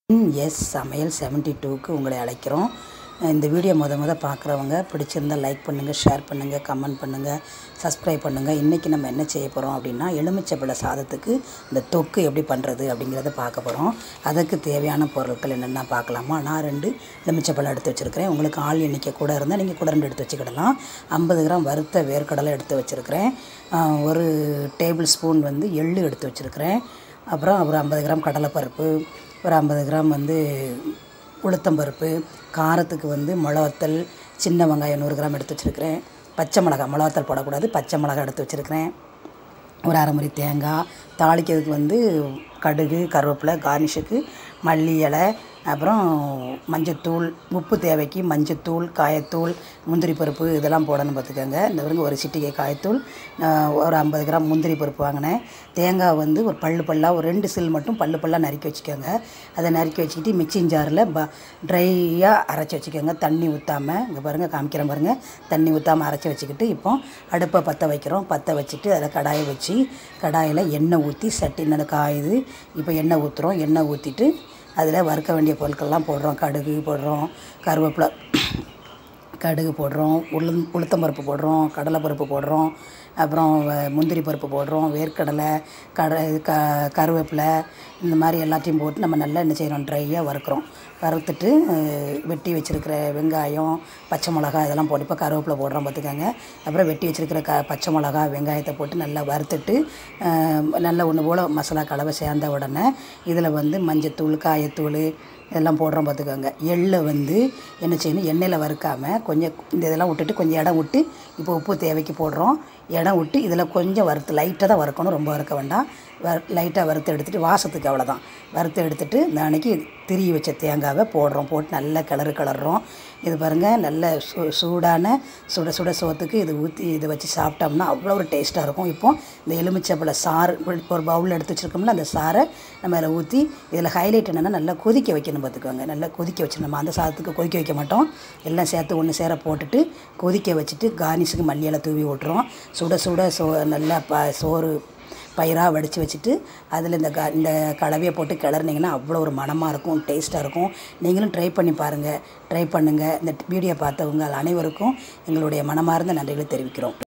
S சமையல் seventy டூக்கு உங்களை அழைக்கிறோம் இந்த வீடியோ முத முத பார்க்குறவங்க பிடிச்சிருந்தா லைக் பண்ணுங்கள் ஷேர் பண்ணுங்கள் கமெண்ட் பண்ணுங்கள் சப்ஸ்கிரைப் பண்ணுங்கள் இன்றைக்கி நம்ம என்ன செய்ய போகிறோம் அப்படின்னா எலுமிச்சப்பழ சாதத்துக்கு இந்த தொக்கு எப்படி பண்ணுறது அப்படிங்கிறத பார்க்க போகிறோம் அதுக்கு தேவையான பொருட்கள் என்னென்ன பார்க்கலாமா நான் ரெண்டு எலுமிச்சப்பழம் எடுத்து வச்சுருக்கிறேன் உங்களுக்கு ஆள் எண்ணிக்கை கூட இருந்தால் நீங்கள் கூட ரெண்டு எடுத்து வச்சுக்கிடலாம் ஐம்பது கிராம் வறுத்த வேர்க்கடலை எடுத்து வச்சுருக்கிறேன் ஒரு டேபிள் ஸ்பூன் வந்து எள்ளு எடுத்து வச்சுருக்கிறேன் அப்புறம் ஒரு ஐம்பது கிராம் கடலைப்பருப்பு ஒரு ஐம்பது கிராம் வந்து உளுத்தம்பருப்பு காரத்துக்கு வந்து மிளவத்தல் சின்ன வெங்காயம் நூறு கிராம் எடுத்து வச்சுருக்கிறேன் பச்சை மிளகா மிளவத்தல் போடக்கூடாது பச்சை மிளகா எடுத்து வச்சுருக்கிறேன் ஒரு அரை முறி தேங்காய் தாளிக்கிறதுக்கு வந்து கடுகு கருவேப்பிலை கார்னிஷுக்கு மல்லி இலை அப்புறம் மஞ்சத்தூள் உப்பு தேவைக்கு மஞ்சத்தூள் காயத்தூள் முந்திரி பருப்பு இதெல்லாம் போடணும் பார்த்துக்கோங்க இந்த பாருங்க ஒரு சிட்டிகை காயத்தூள் ஒரு ஐம்பது கிராம் முந்திரி பருப்பு வாங்கினேன் தேங்காய் வந்து ஒரு பல்லு பல்லாக ஒரு ரெண்டு சில் மட்டும் பல்லு பல்லாக நறுக்கி வச்சுக்கோங்க அதை நறுக்கி வச்சுக்கிட்டு மிக்சிங் ஜாரில் ப ட்ரையாக அரைச்சி வச்சுக்கோங்க தண்ணி ஊற்றாமல் இங்கே பாருங்கள் காமிக்கிறேன் பாருங்கள் தண்ணி ஊற்றாமல் அரைச்சி வச்சுக்கிட்டு இப்போ அடுப்பை பற்ற வைக்கிறோம் பற்ற வச்சுட்டு அதில் கடாயை வச்சு கடாயில் எண்ணெய் ஊற்றி சட்டி நல்ல காயுது இப்போ எண்ணெய் ஊற்றுறோம் எண்ணெய் ஊற்றிட்டு அதில் வறுக்க வேண்டிய பொருட்கள்லாம் போடுறோம் கடுகு போடுறோம் கருவேப்பிலை கடுகு போடுறோம் உளுந் உளுத்தம்பருப்பு போடுறோம் கடலைப்பருப்பு போடுறோம் அப்புறம் முந்திரி பருப்பு போடுறோம் வேர்க்கடலை கட க கருவேப்பிலை இந்த மாதிரி எல்லாத்தையும் போட்டு நம்ம நல்லா என்ன செய்கிறோம் ட்ரையாக வறுக்கிறோம் வறுத்துட்டு வெட்டி வச்சுருக்கிற வெங்காயம் பச்சை மிளகா இதெல்லாம் போட்டு இப்போ கருவேப்பிலை போடுறோம் பார்த்துக்கோங்க அப்புறம் வெட்டி வச்சுருக்கிற க பச்சை மிளகா வெங்காயத்தை போட்டு நல்லா வறுத்துட்டு நல்லா ஒன்று போல் மசாலா கலவை சேர்ந்த உடனே இதில் வந்து மஞ்சத்தூள் காயத்தூள் இதெல்லாம் போடுறோம் பார்த்துக்கோங்க எள்ளை வந்து என்ன செய்யணும் எண்ணெயில் வறுக்காமல் கொஞ்சம் இந்த இதெல்லாம் விட்டுட்டு கொஞ்சம் இடம் விட்டு இப்போ உப்பு தேவைக்கு போடுறோம் இடம் விட்டு இதில் கொஞ்சம் வறுத்து லைட்டாக தான் வறுக்கணும் ரொம்ப வறுக்க வேண்டாம் வ லைட்டாக வறுத்து எடுத்துகிட்டு வாசத்துக்கு அவ்வளோதான் வறுத்து எடுத்துகிட்டு இந்த அன்னைக்கு திரிய வச்ச தேங்காவை போடுறோம் போட்டு நல்லா கிளறு கிளறோம் இது பாருங்கள் நல்ல சூ சூடான சுட சுட சோத்துக்கு இது ஊற்றி இதை வச்சு சாப்பிட்டோம்னா அவ்வளோ ஒரு டேஸ்ட்டாக இருக்கும் இப்போ இந்த எலுமிச்சப்பழ சாறு ஒரு பவுலில் எடுத்து வச்சுருக்கோம்ல அந்த சாறை நம்ம அதில் ஊற்றி இதில் ஹைலைட் என்னென்னா நல்லா கொதிக்க வைக்கணும் பார்த்துக்கோங்க நல்லா கொதிக்க வச்சு நம்ம அந்த சாதத்துக்கு கொதிக்க வைக்க மாட்டோம் எல்லாம் சேர்த்து ஒன்று சேர போட்டுட்டு கொதிக்க வச்சுட்டு கார்னிஷுக்கு மல்லியெல்லாம் தூவி விட்றோம் சுட சுட சோ நல்லா ப சோறு பயிராக வடித்து வச்சுட்டு அதில் இந்த க இந்த கலவையை போட்டு கிளறினீங்கன்னா அவ்வளோ ஒரு மனமாக இருக்கும் டேஸ்ட்டாக இருக்கும் நீங்களும் ட்ரை பண்ணி பாருங்கள் ட்ரை பண்ணுங்கள் இந்த வீடியோ பார்த்தவங்க அனைவருக்கும் எங்களுடைய மனமார்ந்த நன்றிகளை தெரிவிக்கிறோம்